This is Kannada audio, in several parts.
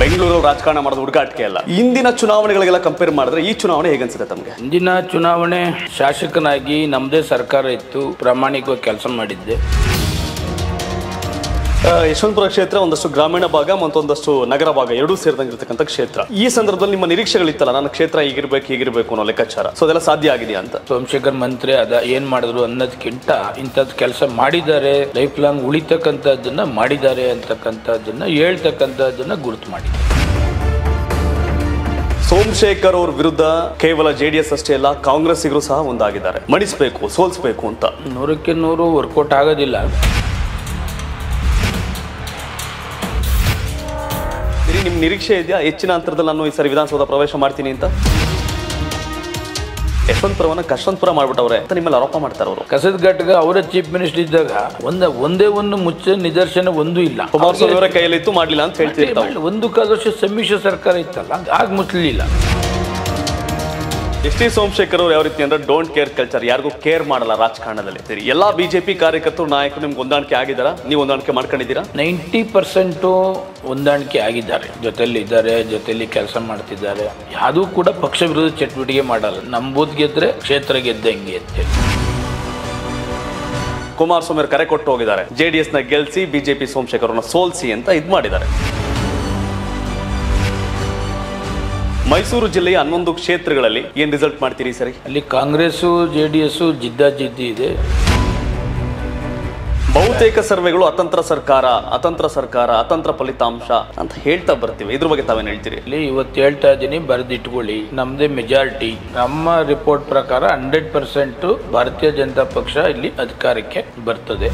ಬೆಂಗಳೂರು ರಾಜಕಾರಣ ಮಾಡೋದು ಹುಡುಗಾಟಿಕೆ ಅಲ್ಲ ಇಂದಿನ ಚುನಾವಣೆಗಳಿಗೆಲ್ಲ ಕಂಪೇರ್ ಮಾಡಿದ್ರೆ ಈ ಚುನಾವಣೆ ಹೇಗನ್ಸುತ್ತೆ ತಮಗೆ ಹಿಂದಿನ ಚುನಾವಣೆ ಶಾಸಕನಾಗಿ ನಮ್ಮದೇ ಸರ್ಕಾರ ಇತ್ತು ಪ್ರಾಮಾಣಿಕವಾಗಿ ಕೆಲಸ ಮಾಡಿದ್ದೆ ಆ, ಯಶವಂತಪುರ ಕ್ಷೇತ್ರ ಒಂದಷ್ಟು ಗ್ರಾಮೀಣ ಭಾಗ ಮತ್ತೊಂದಷ್ಟು ನಗರ ಭಾಗ ಎರಡೂ ಸೇರಿದಂಗಿರ್ತಕ್ಕಂಥ ಕ್ಷೇತ್ರ ಈ ಸಂದರ್ಭದಲ್ಲಿ ನಿಮ್ಮ ನಿರೀಕ್ಷೆಗಳಿತ್ತಲ್ಲ ನನ್ನ ಕ್ಷೇತ್ರ ಹೀಗಿರ್ಬೇಕು ಹೀಗಿರ್ಬೇಕು ಅನ್ನೋ ಲೆಕ್ಕಾಚಾರ ಸೊ ಅದೆಲ್ಲ ಸಾಧ್ಯ ಆಗಿದೆಯಾ ಅಂತ ಸೋಮಶೇಖರ್ ಮಂತ್ರಿ ಅದ ಏನ್ ಮಾಡಿದ್ರು ಅನ್ನೋದಕ್ಕಿಂತ ಇಂಥದ್ದು ಕೆಲಸ ಮಾಡಿದ್ದಾರೆ ಲೈಫ್ ಲಾಂಗ್ ಉಳಿತಕ್ಕಂಥದ್ದನ್ನ ಮಾಡಿದ್ದಾರೆ ಅಂತಕ್ಕಂಥದ್ದನ್ನ ಹೇಳ್ತಕ್ಕಂಥದ್ದನ್ನ ಗುರುತು ಮಾಡಿ ಸೋಮಶೇಖರ್ ಅವ್ರ ವಿರುದ್ಧ ಕೇವಲ ಜೆಡಿಎಸ್ ಅಷ್ಟೇ ಅಲ್ಲ ಕಾಂಗ್ರೆಸ್ಸಿಗರು ಸಹ ಒಂದಾಗಿದ್ದಾರೆ ಮಣಿಸ್ಬೇಕು ಸೋಲ್ಸ್ಬೇಕು ಅಂತ ನೂರಕ್ಕೆ ನೂರು ವರ್ಕೌಟ್ ಆಗೋದಿಲ್ಲ ಇರಿ ನಿಮ್ ನಿರೀಕ್ಷೆ ಇದೆಯಾ ಹೆಚ್ಚಿನ ಅಂತರದಲ್ಲಿ ನಾನು ಈ ಸರಿ ವಿಧಾನಸೌಧ ಪ್ರವೇಶ ಮಾಡ್ತೀನಿ ಅಂತ ಯಶವಂತಪುರವನ್ನ ಕಷ್ಟಂತಪುರ ಮಾಡ್ಬಿಟ್ಟವ್ರೆ ಅಂತ ನಿಮ್ಮಲ್ಲಿ ಆರೋಪ ಮಾಡ್ತಾರೆ ಅವರು ಕಸದ ಘಟಕ ಅವರ ಚೀಫ್ ಮಿನಿಸ್ಟರ್ ಇದ್ದಾಗ ಒಂದ ಒಂದೇ ಒಂದು ಮುಚ್ಚ ನಿದರ್ಶನ ಒಂದು ಇಲ್ಲ ಕುಮಾರಸ್ವಾಮಿ ಅವರ ಕೈಯಲ್ಲಿ ಇತ್ತು ಮಾಡ್ಲಿಲ್ಲ ಅಂತ ಹೇಳ್ತಿರ್ತಾವೆ ಒಂದು ಕಾಲ ವರ್ಷ ಸಮ್ಮಿಶ್ರ ಸರ್ಕಾರ ಇತ್ತಲ್ಲ ಆಗ ಮುಚ್ಚಲಿಲ್ಲ ಎಸ್ ಟಿ ಸೋಮಶೇಖರ್ ಅವರು ಯಾವ ರೀತಿ ಅಂದ್ರೆ ಡೋಂಟ್ ಕೇರ್ ಕಲ್ಚರ್ ಯಾರಿಗೂ ಕೇರ್ ಮಾಡಲ್ಲ ರಾಜಕಾರಣದಲ್ಲಿ ಸರಿ ಎಲ್ಲಾ ಬಿಜೆಪಿ ಕಾರ್ಯಕರ್ತರು ನಾಯಕರು ನಿಮ್ಗೆ ಹೊಂದಾಣಿಕೆ ಆಗಿದಾರ ನೀವು ಹೊಂದಾಣಿಕೆ ಮಾಡ್ಕೊಂಡಿದ್ದೀರಾ ನೈಂಟಿ ಪರ್ಸೆಂಟು ಹೊಂದಾಣಿಕೆ ಆಗಿದ್ದಾರೆ ಜೊತೆಲಿ ಇದ್ದಾರೆ ಜೊತೆಲಿ ಕೆಲಸ ಮಾಡ್ತಿದ್ದಾರೆ ಯಾವುದೂ ಕೂಡ ಪಕ್ಷ ವಿರೋಧ ಚಟುವಟಿಕೆ ಮಾಡಲ್ಲ ನಮ್ಮ ಬೂತ್ ಗೆದ್ರೆ ಕ್ಷೇತ್ರ ಗೆದ್ದಂಗೆ ಅಂತೇಳಿ ಕುಮಾರಸ್ವಾಮಿ ಅವರು ಕರೆ ಕೊಟ್ಟು ಹೋಗಿದ್ದಾರೆ ಜೆಡಿಎಸ್ ನ ಗೆಲ್ಸಿ ಬಿಜೆಪಿ ಸೋಮಶೇಖರ್ ಅವ್ರನ್ನ ಸೋಲ್ಸಿ ಅಂತ ಇದ್ ಮಾಡಿದ್ದಾರೆ ಮೈಸೂರು ಜಿಲ್ಲೆಯ ಹನ್ನೊಂದು ಕ್ಷೇತ್ರಗಳಲ್ಲಿ ಏನ್ ರಿಸಲ್ಟ್ ಮಾಡ್ತೀರಿ ಈ ಸರಿ ಅಲ್ಲಿ ಕಾಂಗ್ರೆಸ್ಸು ಜೆ ಡಿ ಎಸ್ಸು ಜಿದ್ದಾಜಿದ್ದಿ ಇದೆ ಬಹುತೇಕ ಸರ್ವೆಗಳು ಅತಂತ್ರ ಸರ್ಕಾರ ಅತಂತ್ರ ಸರ್ಕಾರ ಅತಂತ್ರ ಫಲಿತಾಂಶ ಅಂತ ಹೇಳ್ತಾ ಬರ್ತೀವಿ ಇದ್ರ ಬಗ್ಗೆ ತಾವೇನ್ ಹೇಳ್ತೀರಿ ಇಲ್ಲಿ ಇವತ್ತು ಹೇಳ್ತಾ ಇದ್ದೀನಿ ಬರೆದಿಟ್ಕೊಳ್ಳಿ ನಮ್ಮದೇ ಮೆಜಾರಿಟಿ ನಮ್ಮ ರಿಪೋರ್ಟ್ ಪ್ರಕಾರ ಹಂಡ್ರೆಡ್ ಪರ್ಸೆಂಟು ಭಾರತೀಯ ಜನತಾ ಪಕ್ಷ ಇಲ್ಲಿ ಅಧಿಕಾರಕ್ಕೆ ಬರ್ತದೆ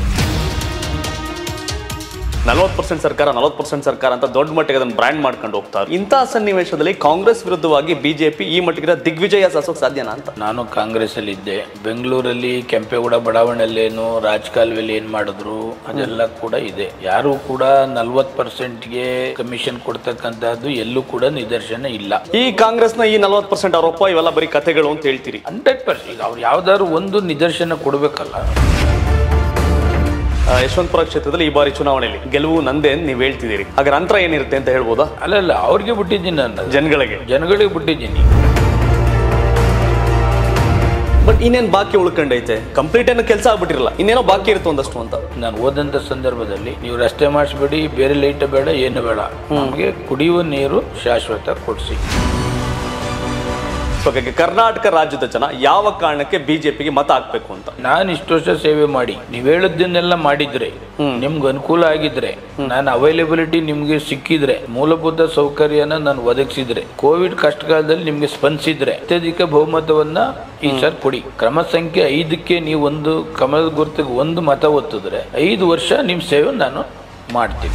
ನಲವತ್ತು ಪರ್ಸೆಂಟ್ ಸರ್ಕಾರ ನಲವತ್ತು ಪರ್ಸೆಂಟ್ ಸರ್ಕಾರ ಅಂತ ದೊಡ್ಡ ಮಟ್ಟಿಗೆ ಅದನ್ನು ಬ್ರ್ಯಾಂಡ್ ಮಾಡ್ಕೊಂಡು ಹೋಗ್ತಾರೆ ಇಂತಹ ಸನ್ನಿವೇಶದಲ್ಲಿ ಕಾಂಗ್ರೆಸ್ ವಿರುದ್ಧವಾಗಿ ಬಿಜೆಪಿ ಈ ಮಟ್ಟಿಗೆ ದಿಗ್ವಿಜಯ ಸಾಧಿಸೋಕೆ ಸಾಧ್ಯನಾ ಅಂತ ನಾನು ಕಾಂಗ್ರೆಸ್ ಅಲ್ಲಿ ಇದ್ದೆ ಬೆಂಗಳೂರಲ್ಲಿ ಕೆಂಪೇಗೌಡ ಬಡಾವಣೆಯಲ್ಲೇನು ರಾಜಕಾಲುವೆಲಿ ಏನ್ ಮಾಡಿದ್ರು ಅದೆಲ್ಲ ಕೂಡ ಇದೆ ಯಾರು ಕೂಡ ನಲ್ವತ್ ಪರ್ಸೆಂಟ್ಗೆ ಕಮಿಷನ್ ಕೊಡ್ತಕ್ಕಂಥದ್ದು ಎಲ್ಲೂ ಕೂಡ ನಿದರ್ಶನ ಇಲ್ಲ ಈ ಕಾಂಗ್ರೆಸ್ನ ಈ ನಲವತ್ತು ಪರ್ಸೆಂಟ್ ಆರೋಪ ಇವೆಲ್ಲ ಬರೀ ಕಥೆಗಳು ಅಂತ ಹೇಳ್ತೀರಿ ಹಂಡ್ರೆಡ್ ಪರ್ಸೆಂಟ್ ಈಗ ಅವ್ರು ಯಾವ್ದಾದ್ರು ಒಂದು ನಿದರ್ಶನ ಕೊಡ್ಬೇಕಲ್ಲ ಆ, ಯಶವಂತಪುರ ಕ್ಷೇತ್ರದಲ್ಲಿ ಈ ಬಾರಿ ಚುನಾವಣೆಯಲ್ಲಿ ಗೆಲುವು ನಂದೇ ಅಂತ ನೀವು ಹೇಳ್ತಿದ್ದೀರಿ ಹಾಗಾದ್ರೆ ಅಂತರ ಏನಿರುತ್ತೆ ಅಂತ ಹೇಳ್ಬೋದಾ ಅಲ್ಲಲ್ಲ ಅವ್ರಿಗೆ ಬಿಟ್ಟಿದ್ದೀನಿ ನಾನು ಜನಗಳಿಗೆ ಜನಗಳಿಗೆ ಬಿಟ್ಟಿದ್ದೀನಿ ಬಟ್ ಇನ್ನೇನು ಬಾಕಿ ಉಳ್ಕೊಂಡೈತೆ ಕಂಪ್ಲೀಟ್ ಏನು ಕೆಲಸ ಆಗ್ಬಿಟ್ಟಿರಲ್ಲ ಇನ್ನೇನೋ ಬಾಕಿ ಇರುತ್ತೆ ಒಂದಷ್ಟು ಅಂತ ನಾನು ಹೋದಂಥ ಸಂದರ್ಭದಲ್ಲಿ ನೀವು ರಸ್ತೆ ಮಾಡಿಸ್ಬೇಡಿ ಬೇರೆ ಲೈಟ್ ಬೇಡ ಏನು ಬೇಡ ನಮಗೆ ಕುಡಿಯುವ ನೀರು ಶಾಶ್ವತ ಕೊಡಿಸಿ ಸೊ ಹಾಗಾಗಿ ಕರ್ನಾಟಕ ರಾಜ್ಯದ ಜನ ಯಾವ ಕಾರಣಕ್ಕೆ ಬಿಜೆಪಿಗೆ ಮತ ಹಾಕ್ಬೇಕು ಅಂತ ನಾನು ಇಷ್ಟು ವರ್ಷ ಸೇವೆ ಮಾಡಿ ನೀವ್ ಹೇಳಿದ್ದನ್ನೆಲ್ಲ ಮಾಡಿದ್ರೆ ನಿಮ್ಗೆ ಅನುಕೂಲ ಆಗಿದ್ರೆ ನಾನು ಅವೈಲೇಬಿಲಿಟಿ ನಿಮ್ಗೆ ಸಿಕ್ಕಿದ್ರೆ ಮೂಲಭೂತ ಸೌಕರ್ಯನ ನಾನು ಒದಗಿಸಿದ್ರೆ ಕೋವಿಡ್ ಕಷ್ಟಕಾಲದಲ್ಲಿ ನಿಮ್ಗೆ ಸ್ಪಂದಿಸಿದ್ರೆ ಅತ್ಯಧಿಕ ಬಹುಮತವನ್ನ ಈ ಸರ್ ಕೊಡಿ ಕ್ರಮ ಸಂಖ್ಯೆ ಐದಕ್ಕೆ ನೀವು ಒಂದು ಕಮಲದ ಗುರುತಿಗೆ ಒಂದು ಮತ ಒತ್ತಿದ್ರೆ ಐದು ವರ್ಷ ನಿಮ್ ಸೇವೆ ನಾನು ಮಾಡ್ತೀನಿ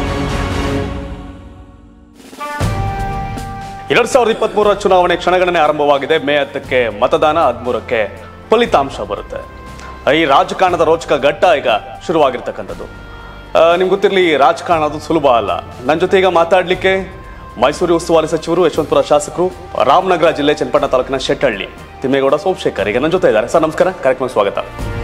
ಎರಡ್ ಸಾವಿರದ ಇಪ್ಪತ್ತ್ ಮೂರರ ಚುನಾವಣೆ ಕ್ಷಣಗಣನೆ ಆರಂಭವಾಗಿದೆ ಮೇ ಹತ್ತಕ್ಕೆ ಮತದಾನ ಹದಿಮೂರಕ್ಕೆ ಫಲಿತಾಂಶ ಬರುತ್ತೆ ಈ ರಾಜಕಾರಣದ ರೋಚಕ ಘಟ್ಟ ಈಗ ಶುರುವಾಗಿರ್ತಕ್ಕಂಥದ್ದು ನಿಮ್ಗೆ ಗೊತ್ತಿರಲಿ ರಾಜಕಾರಣ ಅದು ಸುಲಭ ಅಲ್ಲ ನನ್ನ ಜೊತೆ ಈಗ ಮಾತಾಡಲಿಕ್ಕೆ ಮೈಸೂರು ಉಸ್ತುವಾರಿ ಸಚಿವರು ಯಶವಂತಪುರ ಶಾಸಕರು ರಾಮನಗರ ಜಿಲ್ಲೆ ಚನ್ನಪಟ್ಟಣ ತಾಲೂಕಿನ ಶೆಟ್ಟಹಳ್ಳಿ ತಿಮ್ಮೇಗೌಡ ಸೋಮಶೇಖರ್ ಈಗ ನನ್ನ ಜೊತೆ ಇದ್ದಾರೆ ಸರ್ ನಮಸ್ಕಾರ ಕಾರ್ಯಕ್ರಮ ಸ್ವಾಗತ